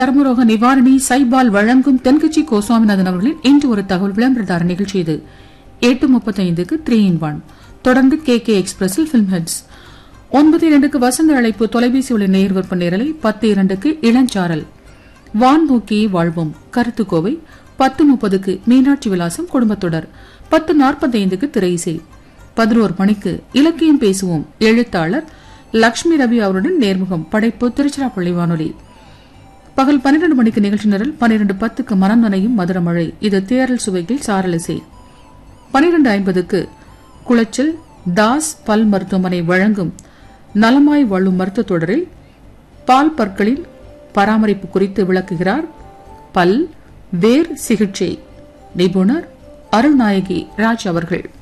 சர்மரோக நிவாரணி சைபால் வழங்கும் தென்கட்சி கோஸ்வாமிநாதன் அவர்களின் இன்று ஒரு தகவல் விளம்பரதார நிகழ்ச்சி இது எட்டு முப்பத்தைந்துக்கு த்ரீ இன் ஒன் தொடர்ந்து கே கே எக்ஸ்பிரஸில் பிலிம் ஹெட்ஸ் ஒன்பது இரண்டுக்கு வசந்த அழைப்பு தொலைபேசி உள்ள நேர் விற்பனை நேரலை பத்து இரண்டுக்கு இளஞ்சாரல் வான் நோக்கியே வாழ்வோம் கருத்துக்கோவை பத்து முப்பதுக்கு மீனாட்சி விலாசம் குடும்பத்தொடர் பத்து நாற்பத்தைந்துக்கு திரை இசை பதினோரு மணிக்கு இலக்கியம் பேசுவோம் எழுத்தாளர் லக்ஷ்மி ரவி அவருடன் நேர்முகம் படைப்பு திருச்சிராப்பள்ளி வானொலி பகல் பன்னிரண்டு மணிக்கு நிகழ்ச்சி நிரல் பன்னிரண்டு பத்துக்கு மனம் நனையும் மதுரமழை இது தேரல் சுவையில் சாரலிசை பன்னிரண்டு ஐம்பதுக்கு குளச்சல் தாஸ் பல் மருத்துவமனை வழங்கும் நலமாய் வாழும் மருத்துவ தொடரில் பால் பற்களின் பராமரிப்பு குறித்து விளக்குகிறார் பல் வேர் சிகிச்சை நிபுணர் அருள்நாயகி ராஜ் அவர்கள்